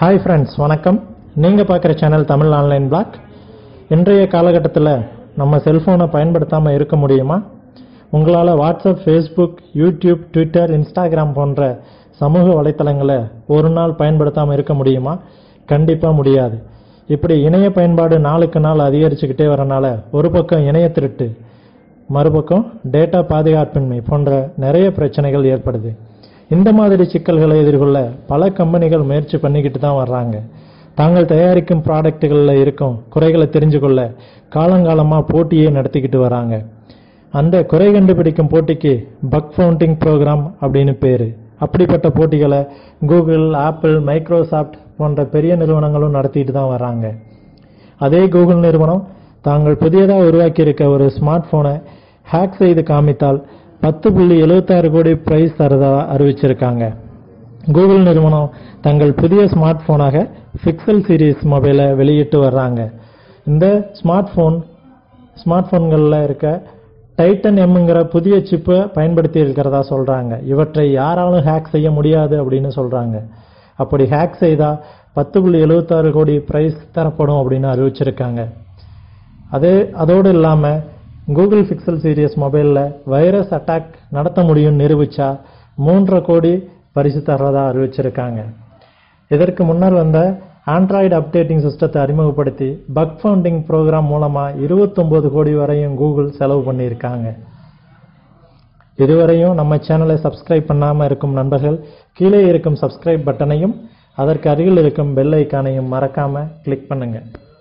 hi friends வணக்கம் நீங்கள் பார்க்குற சேனல் தமிழ் ஆன்லைன் பிளாக் இன்றைய காலகட்டத்தில் நம்ம செல்ஃபோனை பயன்படுத்தாமல் இருக்க முடியுமா உங்களால் WhatsApp Facebook YouTube Twitter Instagram போன்ற சமூக வலைத்தளங்களை ஒரு நாள் பயன்படுத்தாமல் இருக்க முடியுமா கண்டிப்பாக முடியாது இப்படி இணைய பயன்பாடு நாளுக்கு நாள் அதிகரிச்சுக்கிட்டே வரனால ஒரு பக்கம் இணைய திருட்டு மறுபக்கம் டேட்டா பாதுகாப்பின்மை போன்ற நிறைய பிரச்சனைகள் ஏற்படுது இந்த மாதிரி சிக்கல்களை எதிர்கொள்ள பல கம்பெனிகள் முயற்சி பண்ணிக்கிட்டு தான் வர்றாங்க தாங்கள் தயாரிக்கும் ப்ராடக்ட்டுகளில் இருக்கும் குறைகளை தெரிஞ்சு கொள்ள காலங்காலமாக போட்டியை நடத்திக்கிட்டு வராங்க அந்த குறை கண்டுபிடிக்கும் போட்டிக்கு பக் ஃபவுண்டிங் ப்ரோக்ராம் அப்படின்னு பேர் அப்படிப்பட்ட போட்டிகளை கூகுள் ஆப்பிள் மைக்ரோசாஃப்ட் போன்ற பெரிய நிறுவனங்களும் நடத்திட்டு தான் வராங்க அதே கூகுள் நிறுவனம் தாங்கள் புதியதாக உருவாக்கியிருக்க ஒரு ஸ்மார்ட் போனை ஹேக் செய்து காமித்தால் பத்து புள்ளி எழுபத்தாறு கோடி பிரைஸ் தரதா அறிவிச்சிருக்காங்க கூகுள் நிறுவனம் தங்கள் புதிய ஸ்மார்ட் போனாக பிக்சல் சீரிஸ் மொபைலை வெளியிட்டு வர்றாங்க இந்த ஸ்மார்ட் போன் ஸ்மார்ட் போன்களில் இருக்க டைட்டன் எம்ங்கிற புதிய சிப்பை பயன்படுத்தி இருக்கிறதா சொல்றாங்க இவற்றை யாராலும் ஹேக் செய்ய முடியாது அப்படின்னு சொல்றாங்க அப்படி ஹேக் செய்தா பத்து புள்ளி எழுபத்தாறு கோடி பிரைஸ் தரப்படும் அப்படின்னு அறிவிச்சிருக்காங்க அதே அதோடு இல்லாமல் கூகுள் பிக்சல் சீரியஸ் மொபைலில் வைரஸ் அட்டாக் நடத்த முடியும் நிரூபிச்சா மூன்றரை கோடி பரிசு தர்றதா அறிவிச்சிருக்காங்க இதற்கு முன்னர் வந்த ஆண்ட்ராய்டு அப்டேட்டிங் சிஸ்டத்தை அறிமுகப்படுத்தி பக் ஃபவுண்டிங் ப்ரோக்ராம் மூலமாக இருபத்தொம்போது கோடி வரையும் கூகுள் செலவு பண்ணியிருக்காங்க இதுவரையும் நம்ம சேனலை சப்ஸ்கிரைப் பண்ணாமல் இருக்கும் நண்பர்கள் கீழே இருக்கும் சப்ஸ்கிரைப் பட்டனையும் அதற்கு அருகில் இருக்கும் பெல் ஐக்கானையும் மறக்காம கிளிக் பண்ணுங்க